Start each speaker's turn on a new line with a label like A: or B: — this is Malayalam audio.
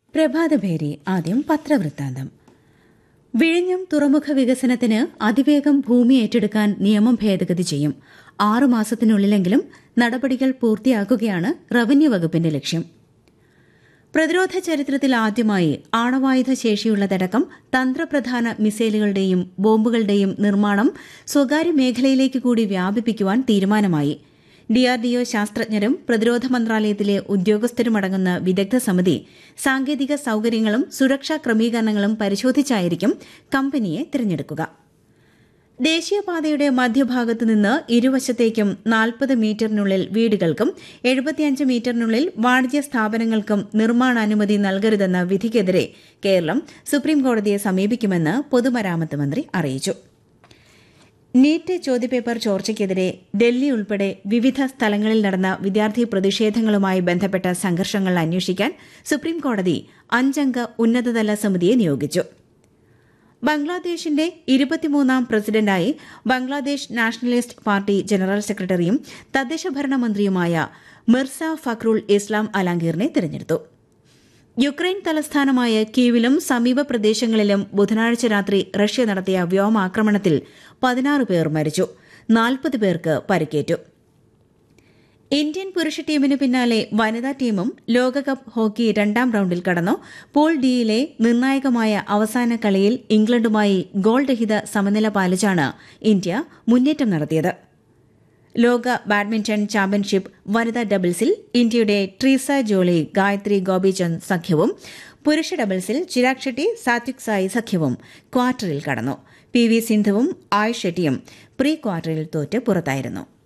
A: പ്രഭാതഭേരി ആദ്യം പത്രവൃത്താന്തം വിഴിഞ്ഞം തുറമുഖ വികസനത്തിന് അതിവേഗം ഭൂമി ഏറ്റെടുക്കാൻ നിയമം ഭേദഗതി ചെയ്യും ആറുമാസത്തിനുള്ളിലെങ്കിലും നടപടികൾ പൂർത്തിയാക്കുകയാണ് റവന്യൂ വകുപ്പിന്റെ ലക്ഷ്യം പ്രതിരോധ ചരിത്രത്തിൽ ആദ്യമായി ആണവായുധ ശേഷിയുള്ളതടക്കം തന്ത്രപ്രധാന മിസൈലുകളുടെയും ബോംബുകളുടെയും നിർമ്മാണം സ്വകാര്യ മേഖലയിലേക്ക് കൂടി വ്യാപിപ്പിക്കുവാൻ തീരുമാനമായി ഡിആർഡിഒ ശാസ്ത്രജ്ഞരും പ്രതിരോധ മന്ത്രാലയത്തിലെ ഉദ്യോഗസ്ഥരുമടങ്ങുന്ന വിദഗ്ധ സമിതി സാങ്കേതിക സൌകര്യങ്ങളും സുരക്ഷാ ക്രമീകരണങ്ങളും പരിശോധിച്ചായിരിക്കും കമ്പനിയെ തിരഞ്ഞെടുക്കുക ദേശീയപാതയുടെ മധ്യഭാഗത്തു നിന്ന് ഇരുവശത്തേക്കും നാൽപ്പത് മീറ്ററിനുള്ളിൽ വീടുകൾക്കും എഴുപത്തിയഞ്ച് മീറ്ററിനുള്ളിൽ വാണിജ്യ സ്ഥാപനങ്ങൾക്കും നിർമ്മാണാനുമതി നൽകരുതെന്ന വിധിക്കെതിരെ കേരളം സുപ്രീംകോടതിയെ സമീപിക്കുമെന്ന് പൊതുമരാമത്ത് മന്ത്രി അറിയിച്ചു നീറ്റ് ചോദ്യപേപ്പർ ചോർച്ചയ്ക്കെതിരെ ഡൽഹി ഉൾപ്പെടെ വിവിധ സ്ഥലങ്ങളിൽ നടന്ന വിദ്യാർത്ഥി പ്രതിഷേധങ്ങളുമായി ബന്ധപ്പെട്ട സംഘർഷങ്ങൾ അന്വേഷിക്കാൻ സുപ്രീംകോടതി അഞ്ചംഗ ഉന്നതതല സമിതിയെ നിയോഗിച്ചു ബംഗ്ലാദേശിന്റെ ഇരുപത്തിമൂന്നാം പ്രസിഡന്റായി ബംഗ്ലാദേശ് നാഷണലിസ്റ്റ് പാർട്ടി ജനറൽ സെക്രട്ടറിയും തദ്ദേശഭരണ മന്ത്രിയുമായ മിർസ ഫക്രുൾ ഇസ്ലാം അലാങ്കീറിനെ തെരഞ്ഞെടുത്തു യുക്രൈൻ തലസ്ഥാനമായ കീവിലും സമീപ പ്രദേശങ്ങളിലും ബുധനാഴ്ച രാത്രി റഷ്യ നടത്തിയ വ്യോമാക്രമണത്തിൽ പതിനാറ് പേർ മരിച്ചു നാൽപ്പത് പേർക്ക് പരിക്കേറ്റു ഇന്ത്യൻ പുരുഷ ടീമിന് പിന്നാലെ വനിതാ ടീമും ലോകകപ്പ് ഹോക്കി രണ്ടാം റൌണ്ടിൽ കടന്നു പൂൾ ഡിയിലെ നിർണായകമായ അവസാന കളിയിൽ ഇംഗ്ലണ്ടുമായി ഗോൾ രഹിത സമനില പാലിച്ചാണ് ഇന്ത്യ മുന്നേറ്റം നടത്തിയത് ലോക ബാഡ്മിന്റൺ ചാമ്പ്യൻഷിപ്പ് വനിതാ ഡബിൾസിൽ ഇന്ത്യയുടെ ട്രീസ ജോളി ഗായത്രി ഗോപിചന്ദ് സഖ്യവും പുരുഷ ഡബിൾസിൽ ചിരാഗ് ഷെട്ടി സാത്വിക് സായി സഖ്യവും ക്വാർട്ടറിൽ കടന്നു പി വി സിന്ധുവും ആയുഷ് ഷെട്ടിയും പ്രീ ക്വാർട്ടറിൽ തോറ്റ് പുറത്തായിരുന്നു